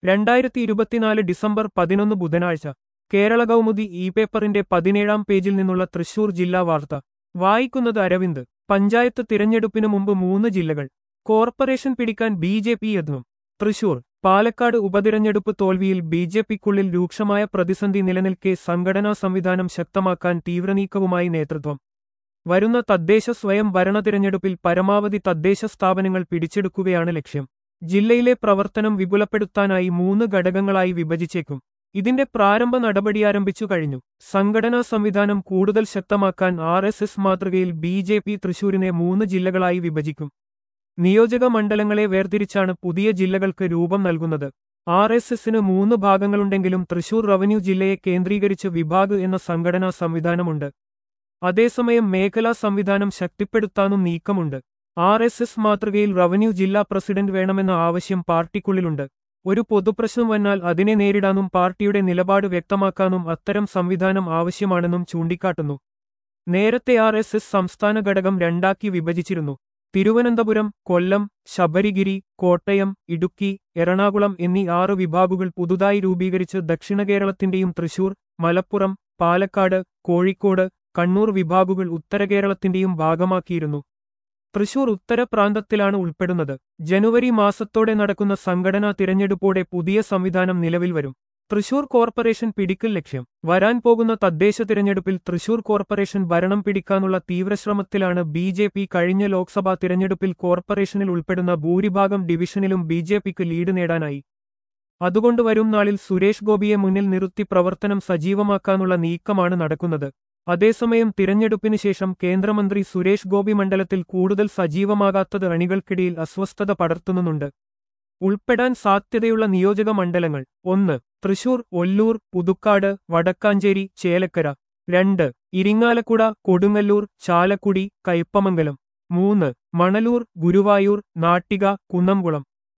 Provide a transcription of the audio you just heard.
രണ്ടായിരത്തി ഇരുപത്തിനാല് ഡിസംബർ പതിനൊന്ന് ബുധനാഴ്ച കേരള കൗമുദി ഇ പേപ്പറിന്റെ പതിനേഴാം പേജിൽ നിന്നുള്ള തൃശൂർ ജില്ലാ വാർത്ത വായിക്കുന്നത് അരവിന്ദ് പഞ്ചായത്ത് തിരഞ്ഞെടുപ്പിനു മുമ്പ് മൂന്ന് ജില്ലകൾ കോർപ്പറേഷൻ പിടിക്കാൻ ബി ജെ പി യത്നം തൃശൂർ പാലക്കാട് ഉപതിരഞ്ഞെടുപ്പ് തോൽവിയിൽ ബി ജെ പിക്കുള്ളിൽ രൂക്ഷമായ പ്രതിസന്ധി നിലനിൽക്കെ സംഘടനാ സംവിധാനം ശക്തമാക്കാൻ തീവ്രനീക്കവുമായി നേതൃത്വം വരുന്ന തദ്ദേശ സ്വയം ഭരണ തിരഞ്ഞെടുപ്പിൽ പരമാവധി തദ്ദേശ സ്ഥാപനങ്ങൾ പിടിച്ചെടുക്കുകയാണ് ലക്ഷ്യം ജില്ലയിലെ പ്രവർത്തനം വിപുലപ്പെടുത്താനായി മൂന്ന് ഘടകങ്ങളായി വിഭജിച്ചേക്കും ഇതിന്റെ പ്രാരംഭ നടപടി ആരംഭിച്ചു കഴിഞ്ഞു സംഘടനാ സംവിധാനം കൂടുതൽ ശക്തമാക്കാൻ ആർ എസ് എസ് മാതൃകയിൽ ബി ജെ പി തൃശൂരിനെ മൂന്ന് ജില്ലകളായി വിഭജിക്കും നിയോജക മണ്ഡലങ്ങളെ വേർതിരിച്ചാണ് പുതിയ ജില്ലകൾക്ക് രൂപം നൽകുന്നത് ആർ എസ് എസിന് മൂന്ന് ഭാഗങ്ങളുണ്ടെങ്കിലും തൃശൂർ റവന്യൂ ജില്ലയെ കേന്ദ്രീകരിച്ച് വിഭാഗ് എന്ന സംഘടനാ സംവിധാനമുണ്ട് അതേസമയം മേഖലാ സംവിധാനം ശക്തിപ്പെടുത്താനും നീക്കമുണ്ട് ആർ എസ് എസ് മാതൃകയിൽ റവന്യൂ ജില്ലാ പ്രസിഡന്റ് വേണമെന്ന ആവശ്യം പാർട്ടിക്കുള്ളിലുണ്ട് ഒരു പൊതുപ്രശ്നം വന്നാൽ അതിനെ നേരിടാനും പാർട്ടിയുടെ നിലപാട് വ്യക്തമാക്കാനും അത്തരം സംവിധാനം ആവശ്യമാണെന്നും ചൂണ്ടിക്കാട്ടുന്നു നേരത്തെ ആർ എസ് എസ് സംസ്ഥാന ഘടകം രണ്ടാക്കി വിഭജിച്ചിരുന്നു തിരുവനന്തപുരം കൊല്ലം ശബരിഗിരി കോട്ടയം ഇടുക്കി എറണാകുളം എന്നീ ആറ് വിഭാഗുകൾ പുതുതായി രൂപീകരിച്ച് ദക്ഷിണ കേരളത്തിന്റെയും തൃശൂർ മലപ്പുറം പാലക്കാട് കോഴിക്കോട് കണ്ണൂർ വിഭാഗുകൾ ഉത്തര കേരളത്തിന്റെയും ഭാഗമാക്കിയിരുന്നു തൃശൂർ ഉത്തരപ്രാന്തത്തിലാണ് ഉൾപ്പെടുന്നത് ജനുവരി മാസത്തോടെ നടക്കുന്ന സംഘടനാ തിരഞ്ഞെടുപ്പോടെ പുതിയ സംവിധാനം നിലവിൽ വരും തൃശൂർ കോർപ്പറേഷൻ പിടിക്കൽ ലക്ഷ്യം വരാൻ പോകുന്ന തദ്ദേശ തിരഞ്ഞെടുപ്പിൽ തൃശൂർ കോർപ്പറേഷൻ ഭരണം പിടിക്കാനുള്ള തീവ്രശ്രമത്തിലാണ് ബി ജെ പി കഴിഞ്ഞ ലോക്സഭാ തിരഞ്ഞെടുപ്പിൽ കോർപ്പറേഷനിൽ ഉൾപ്പെടുന്ന ഭൂരിഭാഗം ഡിവിഷനിലും ബി ജെ പിക്ക് ലീഡ് നേടാനായി അതുകൊണ്ട് വരും നാളിൽ സുരേഷ് ഗോപിയെ മുന്നിൽ നിർത്തി പ്രവർത്തനം സജീവമാക്കാനുള്ള നീക്കമാണ് നടക്കുന്നത് അതേസമയം തിരഞ്ഞെടുപ്പിന് ശേഷം കേന്ദ്രമന്ത്രി സുരേഷ് ഗോപി മണ്ഡലത്തിൽ കൂടുതൽ സജീവമാകാത്തത് അണികൾക്കിടയിൽ അസ്വസ്ഥത പടർത്തുന്നുണ്ട് ഉൾപ്പെടാൻ സാധ്യതയുള്ള നിയോജക മണ്ഡലങ്ങൾ ഒന്ന് തൃശൂർ ഒല്ലൂർ പുതുക്കാട് വടക്കാഞ്ചേരി ചേലക്കര രണ്ട് ഇരിങ്ങാലക്കുട കൊടുങ്ങല്ലൂർ ചാലക്കുടി കയ്പമംഗലം മൂന്ന് മണലൂർ ഗുരുവായൂർ നാട്ടിക കുന്നംകുളം